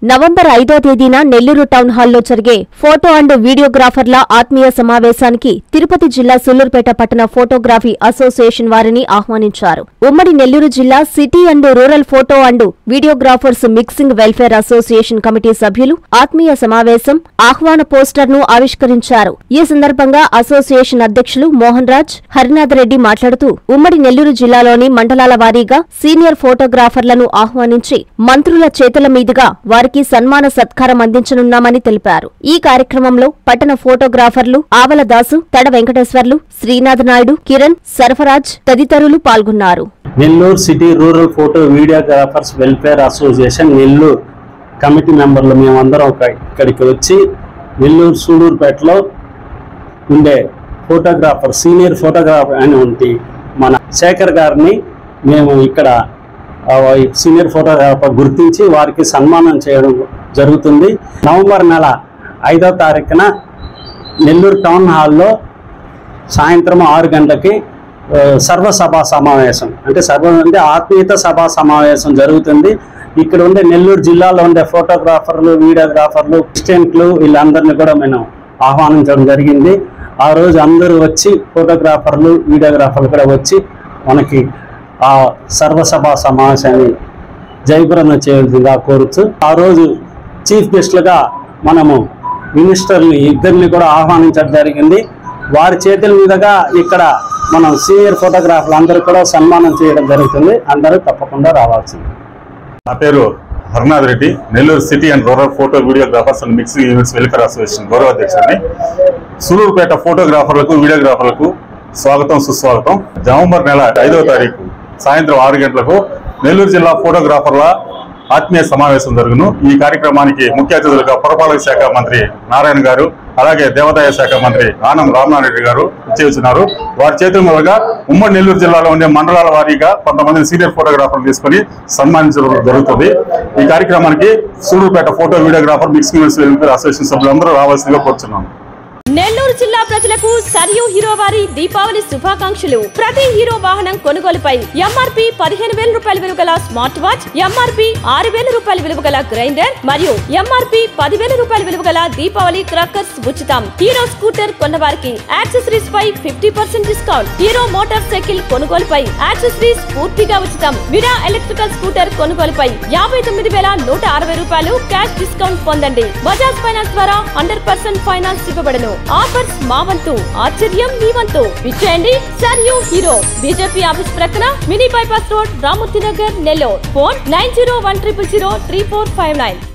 November ఐదో తేదీన Nellore town హాల్లో జరిగే ఫోటో అండ్ వీడియోగ్రాఫర్ల ఆత్మీయ సమావేశానికి తిరుపతి జిల్లా సుల్లూరుపేట పట్టణ ఫోటోగ్రఫీ అసోసియేషన్ వారిని ఆహ్వానించారు ఉమ్మడి నెల్లూరు జిల్లా city and rural photo and videographers mixing welfare association committee సభ్యులు ఆత్మీయ సమావేశం ఆహ్వాన పోస్టర్ ను ఆవిష్కరించారు ఈ సందర్భంగా అసోసియేషన్ అధ్యక్షులు మోహన్ రాజ్ హరినాథ్ రెడ్డి మాట్లాడుతూ ఉమ్మడి నెల్లూరు జిల్లాలోని మండలాల వారీగా సీనియర్ ఫోటోగ్రాఫర్లను ఆహ్వానించి మంత్రుల చేతుల మీదుగా వారికి సన్మాన సత్కారం అందించనున్నామని తెలిపారు ఈ కార్యక్రమంలో పట్టణ ఫోటోగ్రాఫర్లు ఆవల దాసు తడ వెంకటేశ్వర్లు శ్రీనాథ్ నాయుడు కిరణ్ సరఫరాజ్ తదితరులు పాల్గొన్నారు Nellore city rural photo videographers welfare association Nellore committee మెంబర్లు మేమందరం ఒక ఇక్కడికి వచ్చి నెల్లూరు సూడూరుపేటలో ఉండే ఫోటోగ్రాఫర్ సీనియర్ ఫోటోగ్రాఫర్ అని ఉంటి మన శేఖర్ గారిని మేము ఇక్కడ ఆ, సీనియర్ ఫోటోగ్రాఫర్ గుర్తించి వారికి సన్మానం చేయడం జరుగుతుంది నవంబర్ నెల ఐదో తారీఖున నెల్లూరు టౌన్ హాల్లో సాయంత్రం ఆరు గంటలకి ఆ, సర్వసభా సమావేశం అంటే సర్వ అంటే ఆత్మీయత సభా సమావేశం జరుగుతుంది ఇక్కడ ఉండే నెల్లూరు జిల్లాలో ఉండే ఫోటోగ్రాఫర్లు వీడియోగ్రాఫర్లు అసిస్టెంట్లు వీళ్ళందరినీ కూడా మేము ఆహ్వానించడం జరిగింది ఆ రోజు అందరూ వచ్చి ఫోటోగ్రాఫర్లు వీడియోగ్రాఫర్లు కూడా వచ్చి మనకి ఆ సర్వసభా సమావేశాన్ని జయప్రదం చేయవలసిందిగా కోరుచు ఆ రోజు చీఫ్ గెస్ట్లుగా మనము మినిస్టర్ని ఇద్దరిని కూడా ఆహ్వానించడం జరిగింది వారి చేతుల మీదుగా ఇక్కడ మనం సీనియర్ ఫోటోగ్రాఫర్లు అందరూ కూడా సన్మానం చేయడం జరుగుతుంది అందరూ తప్పకుండా రావాల్సింది నా పేరు Harnath Reddy Nellore city and rural photo videographers and mixing units welfare association గౌరవ అధ్యక్షుడిని సూలూరుపేట ఫోటోగ్రాఫర్లకు వీడియోగ్రాఫర్లకు స్వాగతం సుస్వాగతం నవంబర్ నెల ఐదవ తారీఖు సాయంత్రం ఆరు గంటలకు నెల్లూరు జిల్లా ఫోటోగ్రాఫర్ల ఆత్మీయ సమావేశం జరుగును ఈ కార్యక్రమానికి ముఖ్య అతిథులుగా పురపాలక శాఖ మంత్రి నారాయణ గారు అలాగే దేవాదాయ శాఖ మంత్రి ఆనం రామనారెడ్డి గారు ఇచ్చేస్తున్నారు వారి చేతుల మీదుగా ఉమ్మడి నెల్లూరు జిల్లాలో ఉండే మండలాల వారీగా కొంతమంది సీనియర్ ఫోటోగ్రాఫర్లు తీసుకొని సన్మానించడం జరుగుతుంది ఈ కార్యక్రమానికి Sullurpeta photo videographer mixing units welfare association సభ్యులందరూ రావాల్సిందిగా కోరుచున్నాను నెల్లూరు జిల్లా ప్రజలకు సరియు హీరో వారి దీపావళి శుభాకాంక్షలు ప్రతి హీరో వాహనం కొనుగోలుపై ఎంఆర్పి పదిహేను వేల రూపాయల విలువ గల స్మార్ట్ వాచ్ ఎంఆర్పి ఆరు వేల రూపాయల విలువ గల గ్రైండర్ మరియు ఎంఆర్పి పదివేల రూపాయల విలువ గల దీపావళి క్రాకర్స్ ఉచితం హీరో స్కూటర్ కొన్న వారికి యాక్సెసరీస్ పై fifty percent discount Hero motorcycle కొనుగోలుపై యాక్సెసరీస్ పూర్తిగా ఉచితం విరా ఎలక్ట్రికల్ స్కూటర్ కొనుగోలుపై యాభై తొమ్మిది వేల నూట అరవై రూపాయలు క్యాష్ డిస్కౌంట్ పొందండి బజాజ్ ఫైనాన్స్ ద్వారా హండ్రెడ్ పర్సెంట్ ఫైనాన్స్ ఇవ్వబడను ఆఫర్స్ మా వంతు ఆశ్చర్యం మీ వంతు విచ్చేయండి sir you Hero BJP office ప్రక్కన mini bypass road Ramurthy Nagar Nellore phone nine zero one triple zero three four five nine